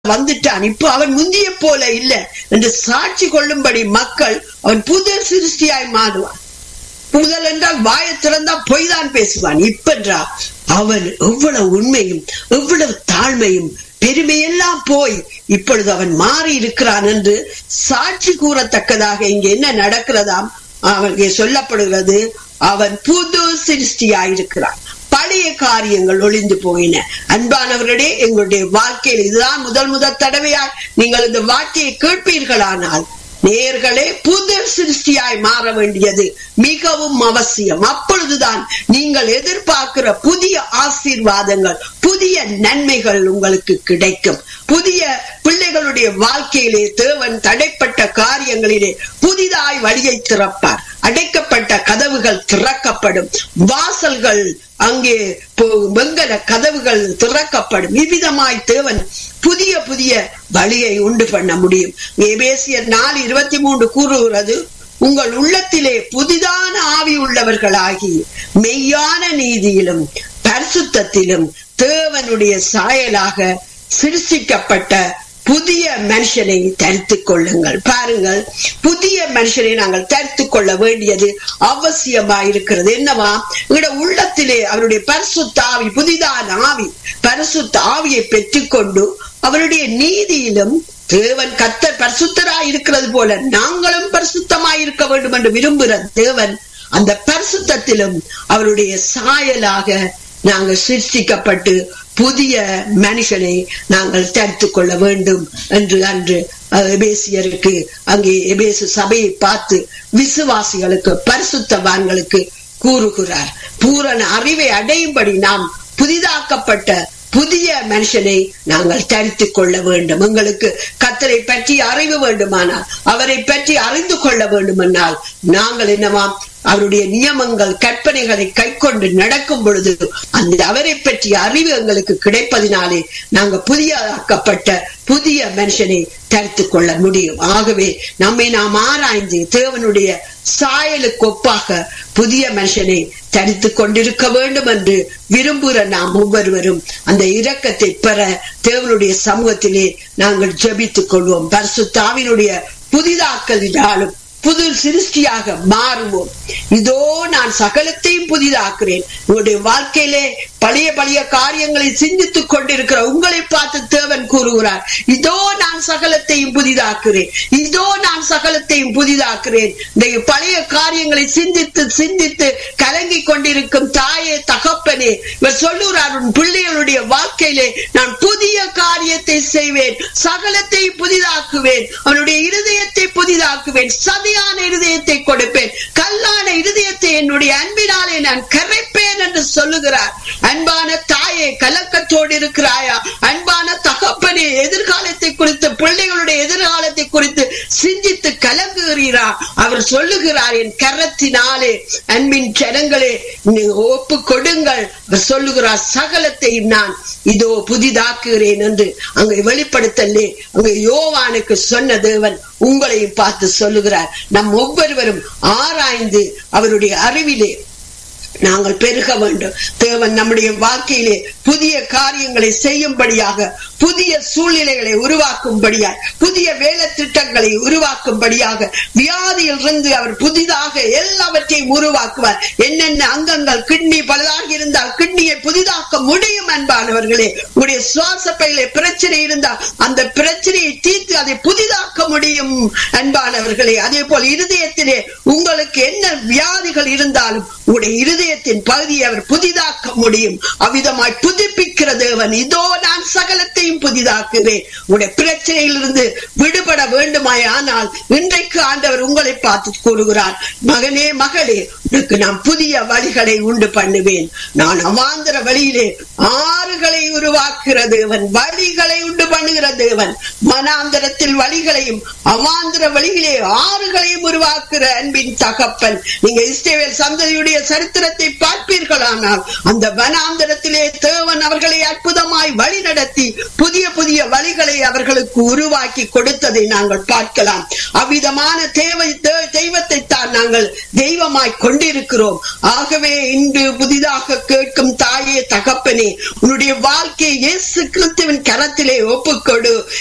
வந்துட்டான் இப்போ அவன் முந்திய போல இல்ல என்று சாட்சி கொள்ளும்படி மக்கள் அவன் புது சிருஷ்டியாய் மாறுவான் முதல் என்றால் வாயை திறந்தா பொய் தான் பேசுவான் இப்பென்றா அவன் எவ்வளவு உண்மையும் எவ்வளவு தாழ்மையும் பெருமையெல்லாம் போய் இப்பொழுது அவன் மாறி இருக்கிறான் என்று சாட்சி கூறத்தக்கதாக இங்க என்ன நடக்கிறதாம் அவனுக்கு சொல்லப்படுகிறது அவன் புது சிருஷ்டியாயிருக்கிறான் பழைய காரியங்கள் ஒளிந்து போயின அன்பானவர்களே எங்களுடைய வாழ்க்கையில் இதுதான் முதல் முதல் தடவையா நீங்கள் இந்த வார்த்தையை கேட்பீர்களானால் நேர்களே புது சிருஷ்டியாய் மாற வேண்டியது மிகவும் அவசியம் அப்பொழுதுதான் நீங்கள் எதிர்பார்க்கிற புதிய ஆசீர்வாதங்கள் புதிய நன்மைகள் உங்களுக்கு கிடைக்கும் புதிய பிள்ளைகளுடைய வாழ்க்கையிலே தேவன் தடைப்பட்ட காரியங்களிலே புதிதாய் வழியை திறப்பார் அடைக்கப்பட்ட கதவுகள் திறக்கப்படும் வாசல்கள் அங்கே வெங்கல கதவுகள் திறக்கப்படும் இவ்விதமாய் தேவன் புதிய புதிய வழியை உண்டு பண்ண முடியும் ஏபேசியர் நாலு இருபத்தி மூன்று கூறுகிறது உங்கள் உள்ளத்திலே புதிதான ஆவி உள்ளவர்களாகி மெய்யான நீதியிலும் பரிசுத்தத்திலும் தேவனுடைய சாயலாக சிருஷ்டிக்கப்பட்ட புதிய மனுஷனை தரித்து கொள்ளுங்கள் பாருங்கள் புதிய மனுஷனை நாங்கள் தரித்து கொள்ள வேண்டியது அவசியமாயிருக்கிறது என்னவா எங்களோட உள்ளத்திலே அவருடைய பரிசுத்த ஆவி புதிதான ஆவி பரிசுத்த ஆவியை பெற்றுக்கொண்டு அவருடைய நீதியிலும் தேவன் கத்தர் பரிசுத்தராய் இருக்கிறது போல நாங்களும் பரிசுத்தமாய் இருக்க வேண்டும் என்று விரும்புகிற தேவன் அந்த பரிசுத்தத்திலும் அவருடைய சாயலாக நாங்கள் சிருஷ்டிக்கப்பட்டு புதிய மனுஷனை நாங்கள் தடுத்து கொள்ள வேண்டும் என்று அன்று எபேசியருக்கு அங்கே எபேசு சபையை பார்த்து விசுவாசிகளுக்கு பரிசுத்தவான்களுக்கு கூறுகிறார் பூரண அறிவை அடையும்படி நாம் புதிதாக்கப்பட்ட புதிய மனுஷனை நாங்கள் தரித்து கொள்ள வேண்டும் எங்களுக்கு கத்தரை பற்றி அறிவு வேண்டுமானால் அவரை பற்றி அறிந்து கொள்ள வேண்டுமென்றால் நாங்கள் என்னவாம் அவருடைய நியமங்கள் கற்பனைகளை கை கொண்டு நடக்கும் பொழுது அந்த அவரை பற்றிய அறிவு எங்களுக்கு கிடைப்பதினாலே நாங்க புதியதாக்கப்பட்ட புதிய மனுஷனை தரித்து கொள்ள முடியும் ஆகவே நம்மை நாம் ஆராய்ந்து தேவனுடைய சாயலுக்கு ஒப்பாக புதிய மனுஷனை தரித்து கொண்டிருக்க வேண்டும் என்று விரும்புகிற நாம் ஒவ்வொருவரும் அந்த இரக்கத்தை பெற தேவனுடைய சமூகத்திலே நாங்கள் ஜபித்துக் கொள்வோம் பரிசுத்தாவினுடைய புதிதாக்கலினாலும் புது சிருஷ்டியாக மாறுவோம் இதோ நான் சகலத்தையும் புதிதாக்குறேன் உங்களுடைய வாழ்க்கையிலே பழைய பழைய காரியங்களை சிந்தித்துக் கொண்டிருக்கிற உங்களை பார்த்து தேவன் கூறுகிறார் இதோ நான் சகலத்தையும் புதிதாக்குறேன் இதோ நான் சகலத்தையும் புதிதாக்குறேன் இந்த பழைய காரியங்களை சிந்தித்து சிந்தித்து கலங்கி கொண்டிருக்கும் தாயே தகப்பனே இவர் சொல்லுகிறார் உன் பிள்ளைகளுடைய வாழ்க்கையிலே நான் புதிய காரியத்தை செய்வேன் சகலத்தையும் புதிதாக்குவேன் அவனுடைய இருதயத்தை புதிதாக்குவேன் சதியான இருதயத்தை கொடுப்பேன் கல்லான இருதயத்தை என்னுடைய அன்பினாலே நான் கரைப்பேன் என்று சொல்லுகிறார் அன்பான தாயே கலக்கத்தோடு இருக்கிறாயா அன்பான தகப்பனே எதிர்காலத்தை குறித்து பிள்ளைகளுடைய எதிர்காலத்தை குறித்து சிந்தித்து கலங்குகிறீரா அவர் சொல்லுகிறார் என் கரத்தினாலே அன்பின் ஜனங்களே ஒப்பு கொடுங்கள் அவர் சொல்லுகிறார் சகலத்தையும் நான் இதோ புதிதாக்குகிறேன் என்று அங்கே வெளிப்படுத்தலே அங்கே யோவானுக்கு சொன்ன தேவன் உங்களையும் பார்த்து சொல்லுகிறார் நம் ஒவ்வொருவரும் ஆராய்ந்து அவருடைய அறிவிலே நாங்கள் பெருக வேண்டும் தேவன் நம்முடைய வாழ்க்கையிலே புதிய காரியங்களை செய்யும்படியாக புதிய சூழ்நிலைகளை உருவாக்கும்படியாக புதிய வேலை திட்டங்களை உருவாக்கும்படியாக வியாதியில் இருந்து அவர் புதிதாக எல்லாவற்றையும் உருவாக்குவார் என்னென்ன அங்கங்கள் கிட்னி பலதாக இருந்தால் கிட்னியை புதிதாக்க முடியும் அன்பானவர்களே உங்களுடைய சுவாச பையிலே பிரச்சனை இருந்தால் அந்த பிரச்சனையை தீர்த்து அதை புதிதாக்க முடியும் அன்பானவர்களே அதே போல் இருதயத்திலே உங்களுக்கு என்ன வியாதிகள் இருந்தாலும் உங்களுடைய இருதயத்தின் பகுதியை அவர் புதிதாக்க முடியும் அவ்விதமாய் புதுப்பிக்கிற தேவன் இதோ நான் சகலத்தையும் புதிதாக்குவேன் உங்களுடைய பிரச்சனையிலிருந்து விடுபட வேண்டுமாய் ஆனால் இன்றைக்கு ஆண்டவர் உங்களை பார்த்து கூறுகிறார் மகனே மகளே உனக்கு நான் புதிய வழிகளை உண்டு பண்ணுவேன் நான் அவாந்திர வழியிலே ஆறுகளை உருவாக்குகிற தேவன் வழிகளை உண்டு பண்ணுகிற தேவன் மனாந்தரத்தில் வழிகளையும் அவாந்திர வழியிலே ஆறுகளையும் உருவாக்குற அன்பின் தகப்பன் நீங்க இஸ்ரேல் சந்ததியுடைய சரித்திரத்தை பார்ப்பீர்களானால் அந்த வனாந்தரத்திலே தேவன் அவர்களை அற்புதமாய் வழி நடத்தி புதிய புதிய வழிகளை அவர்களுக்கு உருவாக்கி கொடுத்ததை நாங்கள் பார்க்கலாம் அவ்விதமான தேவை தெய்வத்தை தான் நாங்கள் தெய்வமாய் கொண்டு கொண்டிருக்கிறோம் ஆகவே இன்று புதிதாக கேட்கும் தாயே தகப்பனே உன்னுடைய வாழ்க்கையை இயேசு கிறிஸ்துவின் கரத்திலே ஒப்புக்கொடு